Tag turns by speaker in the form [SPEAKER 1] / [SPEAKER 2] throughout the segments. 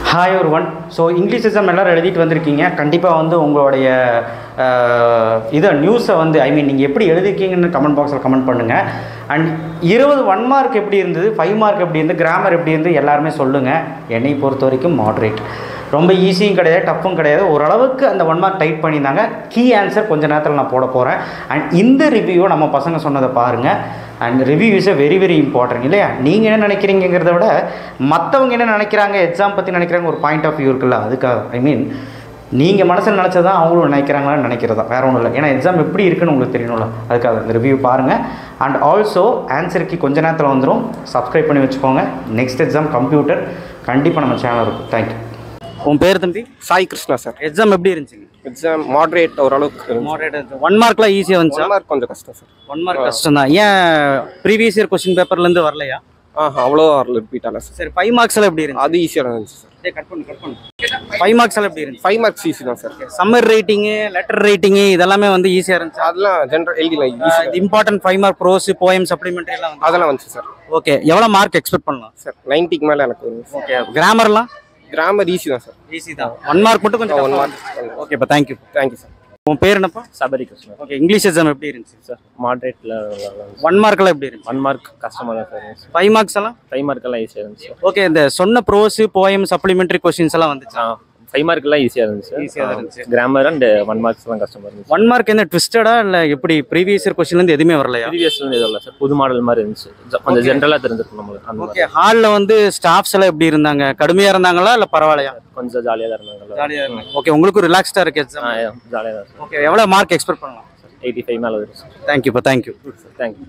[SPEAKER 1] Hi ஒரு one so English exam எல்லோரும் எழுதிட்டு வந்திருக்கீங்க கண்டிப்பாக வந்து உங்களுடைய அஹ், இதை நியூஸை வந்து ஐ மீன் நீங்கள் எப்படி எழுதிருக்கீங்கன்னு கமெண்ட் பாக்ஸில் கமெண்ட் பண்ணுங்கள் அண்ட் இருபது ஒன் மார்க் எப்படி இருந்தது ஃபைவ் மார்க் எப்படி இருந்து கிராமர் எப்படி இருந்து எல்லாருமே சொல்லுங்கள் என்னை பொறுத்த வரைக்கும் மாட்ரேட் ரொம்ப ஈஸியும் கிடையாது டஃப்பும் கிடையாது ஓரளவுக்கு அந்த ஒன் மார்க் டைப் பண்ணியிருந்தாங்க கீ ஆன்சர் கொஞ்ச நேரத்தில் நான் போட போகிறேன் அண்ட் இந்த ரிவ்யூவை நம்ம பசங்க சொன்னதை பாருங்கள் and review is a very very important இல்லையா நீங்கள் என்ன நினைக்கிறீங்கிறத விட மற்றவங்க என்ன நினைக்கிறாங்க எக்ஸாம் பற்றி நினைக்கிறாங்க ஒரு பாயிண்ட் ஆஃப் வியூ இருக்குல்ல அதுக்காக ஐ மீன் நீங்கள் மனசில் நினச்சது தான் அவங்களும் நினைக்கிறாங்களான்னு நினைக்கிறதா வேற ஒன்றும் இல்லை ஏன்னா எக்ஸாம் எப்படி இருக்குன்னு உங்களுக்கு தெரியணும்ல அதுக்காக இந்த ரிவ்யூ பாருங்கள் அண்ட் ஆல்சோ ஆன்சருக்கு கொஞ்ச நேரத்தில் வந்துடும் சப்ஸ்கிரைப் பண்ணி வச்சுக்கோங்க நெக்ஸ்ட் எக்ஸாம் கம்ப்யூட்டர் கண்டிப்பாக நம்ம சேனல் இருக்கும் தேங்க்யூ உன் பேர் தம்பி
[SPEAKER 2] சாய் கிருஷ்ணா சார்
[SPEAKER 1] எக்ஸாம் எப்படி இருந்துச்சுங்க
[SPEAKER 2] எக்ஸாம் மாடரேட் ஓரளவுக்கு
[SPEAKER 1] மாடரேட் ஒன் மார்க்லாம் ஈஸியாக வந்துச்சா
[SPEAKER 2] ஒன் மார்க் கொஞ்சம் கஷ்டம் சார்
[SPEAKER 1] ஒன் மார்க் கஷ்டம் தான் ஏன் ப்ரீவியஸ் இயர் கொஸ்டின் பேப்பர்லேருந்து வரலையா
[SPEAKER 2] ஆஹா அவ்வளோ வரல ரிப்பீட் ஆகல சார்
[SPEAKER 1] சரி ஃபைவ் மார்க்ஸில் எப்படி இருந்துச்சு
[SPEAKER 2] அது ஈஸியாக இருந்துச்சு சார்
[SPEAKER 1] சரி கட் பண்ணு கட் பண்ணு ஃபைவ் மார்க்ஸில் எப்படி இருந்துச்சு
[SPEAKER 2] ஃபைவ் மார்க்ஸ் ஈஸி தான் sir
[SPEAKER 1] summary writing letter writing இதெல்லாமே வந்து ஈஸியாக இருந்துச்சு
[SPEAKER 2] அதெல்லாம் ஜென்ரல் எழுதிலாம் ஈஸி
[SPEAKER 1] இது important five mark prose poem supplementary எல்லாம் வந்து
[SPEAKER 2] அதெல்லாம் வந்துச்சு சார்
[SPEAKER 1] ஓகே எவ்வளோ மார்க் எக்ஸ்பெக்ட் பண்ணலாம்
[SPEAKER 2] சார் நைன்ட்டிக்கு மேலே எனக்கு வரும்
[SPEAKER 1] ஓகே கிராமர்லாம்
[SPEAKER 2] கிராமர் ஈஸி தான் சார்
[SPEAKER 1] ஈஸி தான் ஒன் மார்க் மட்டும் கொஞ்சம்
[SPEAKER 2] ஒன்
[SPEAKER 1] ஒன்
[SPEAKER 2] மார்க்
[SPEAKER 1] ஓகேப்பா தேங்க்யூ
[SPEAKER 2] தேங்க்யூ சார்
[SPEAKER 1] உன் பேர் என்னப்பா
[SPEAKER 3] Sabari Krishnan
[SPEAKER 1] okay English exam எப்படி இருந்துச்சு
[SPEAKER 3] சார் மாட்ரேட்டில்
[SPEAKER 1] ஒன் மார்க்கெல்லாம் எப்படி இருந்துச்சு
[SPEAKER 3] ஒன் மார்க் கஷ்டமாக தான் சார் இருந்துச்சு
[SPEAKER 1] ஃபைவ் மார்க்ஸ் எல்லாம்
[SPEAKER 3] ஃபைவ் மார்க்கெல்லாம் ஈஸியாக இருந்துச்சு
[SPEAKER 1] ஓகே இந்த சொன்ன ப்ரோஸ் போயம் சப்ளிமெண்ட்ரி கொஸ்டின்ஸ் எல்லாம் வந்துச்சு
[SPEAKER 3] ஆ ஃபைவ் மார்க்கெல்லாம் ஈஸியாக இருந்துச்சு
[SPEAKER 1] Easy ஆ தான் இருந்துச்சு.
[SPEAKER 3] கிராமர் அண்ட் ஒன் மார்க்ஸ் தான் கஷ்டமாக இருந்துச்சு
[SPEAKER 1] ஒன் மார்க் என்ன ட்விஸ்டடா இல்லை எப்படி ப்ரீவியஸ் இயர் கொஸ்டின்லேருந்து எதுவுமே வரலையா
[SPEAKER 3] ப்ரீவியஸ்ல எதுவும் இல்லை சார் புது மாடல் மாதிரி இருந்துச்சு ஜ- கொஞ்சம் ஜென்ரலாக தெரிஞ்சிருக்கும் நம்மளுக்கு அந்த மாதிரி
[SPEAKER 1] ஓகே ஹாலில் வந்து ஸ்டாஃப்ஸ் எல்லாம் எப்படி இருந்தாங்க கடுமையாக இருந்தாங்களா இல்லை பரவாயில்லையா
[SPEAKER 3] கொஞ்சம் ஜாலியாக தான் இருந்தாங்க
[SPEAKER 1] ஜாலியாக இருந்தாங்க ஓகே உங்களுக்கு ரிலாக்ஸ்டாக இருக்கு எக்ஸாம்
[SPEAKER 3] ஜாலியாக தான் சார்
[SPEAKER 1] ஓகே எவ்வளோ மார்க் எக்ஸ்பெக்ட் பண்ணலாம்
[SPEAKER 3] எயிட்டி ஃபைவ் மேலே வரும் சார்
[SPEAKER 1] தேங்க்யூப்பா தேங்க்யூ
[SPEAKER 3] தேங்க்யூ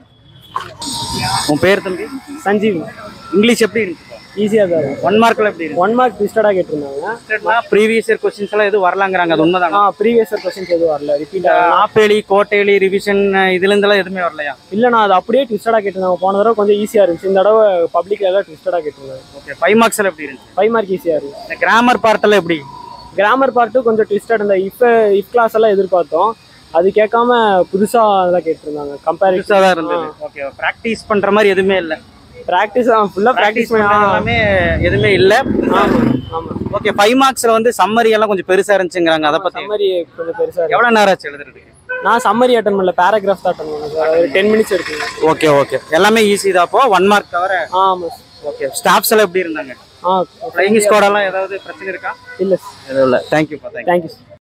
[SPEAKER 1] உன் பேர் தம்பி
[SPEAKER 4] சஞ்சீவ்
[SPEAKER 1] இங்கிலீஷ் எப்படி இருந்துச்சு
[SPEAKER 4] ஈஸியாக தான் இருக்கும்
[SPEAKER 1] ஒன் மார்க்கில் எப்படி
[SPEAKER 4] ஒன் மார்க் ட்விஸ்டடாக கேட்டிருந்தாங்க
[SPEAKER 1] ப்ரீவியஸ் இயர் கொஸ்டின்ஸ் எல்லாம் எதுவும் வரலாங்கிறாங்க அது உண்மைதான்
[SPEAKER 4] ஆ ப்ரீவியஸ் இயர் கொஸ்டின்ஸ் எதுவும் வரல ரிப்பீட்
[SPEAKER 1] ஆப்பேலி கோட்டேலி ரிவிஷன் இதுலேருந்துலாம் எதுவுமே வரலையா
[SPEAKER 4] இல்லைண்ணா அது அப்படியே ட்விஸ்டடாக கேட்டிருந்தாங்க போன தடவை கொஞ்சம் ஈஸியாக இருந்துச்சு இந்த தடவை பப்ளிக் எல்லாம் ட்விஸ்டடாக கேட்டிருந்தாங்க
[SPEAKER 1] ஓகே ஃபைவ் மார்க்ஸில் எப்படி இருந்துச்சு
[SPEAKER 4] ஃபைவ் மார்க் ஈஸியாக இருந்துச்சு
[SPEAKER 1] இந்த கிராமர் பார்ட்டெல்லாம் எப்படி
[SPEAKER 4] கிராமர் பார்ட்டும் கொஞ்சம் ட்விஸ்டட் இந்த இப்போ இஃப் கிளாஸ் எல்லாம் எதிர்பார்த்தோம் அது கேட்காம புதுசாக அதெல்லாம் கேட்டிருந்தாங்க
[SPEAKER 1] புதுசாக
[SPEAKER 4] கம்பேரிசன்
[SPEAKER 1] தான் இருந்தது ஓகே ப்ராக்டிஸ் பண்ணுற மாதிரி எதுவுமே இல்லை
[SPEAKER 4] ப்ராக்டிஸ் ஃபுல்லாக
[SPEAKER 1] ப்ராக்டிஸ்
[SPEAKER 4] ப்ராக்டிஸ்
[SPEAKER 1] பண்ண
[SPEAKER 4] பண்ணி
[SPEAKER 1] எல்லாமே எதுவுமே இல்லை
[SPEAKER 4] ஆமாம்
[SPEAKER 1] ஓகே ஃபைவ் மார்க்ஸில் வந்து சம்மரி எல்லாம் கொஞ்சம் பெருசாக இருந்துச்சுங்கிறாங்க அதை பற்றி
[SPEAKER 4] சம்மரி கொஞ்சம் பெருசாக
[SPEAKER 1] எவ்வளோ நேரம் ஆச்சு எழுதுறதுக்கு
[SPEAKER 4] நான் சம்மரி அட்டன் பண்ணல பேராகிராஃப் தான் அட்டன் பண்ணேன் சார் ஒரு டென் மினிட்ஸ் இருக்குங்க
[SPEAKER 1] ஓகே ஓகே எல்லாமே ஈஸி தான் அப்போ ஒன் மார்க் தவிர
[SPEAKER 4] ஆமாம்
[SPEAKER 1] ஓகே ஸ்டாஃப்ஸ் எல்லாம் எப்படி இருந்தாங்க
[SPEAKER 4] ஆ
[SPEAKER 1] ஃப்ளைங் ஸ்குவாடெல்லாம் ஏதாவது பிரச்சனை இருக்கா
[SPEAKER 4] இல்லை
[SPEAKER 1] எதுவும் இல்லை தேங்க்யூப்பா தேங்க்யூ
[SPEAKER 4] தேங்க்யூ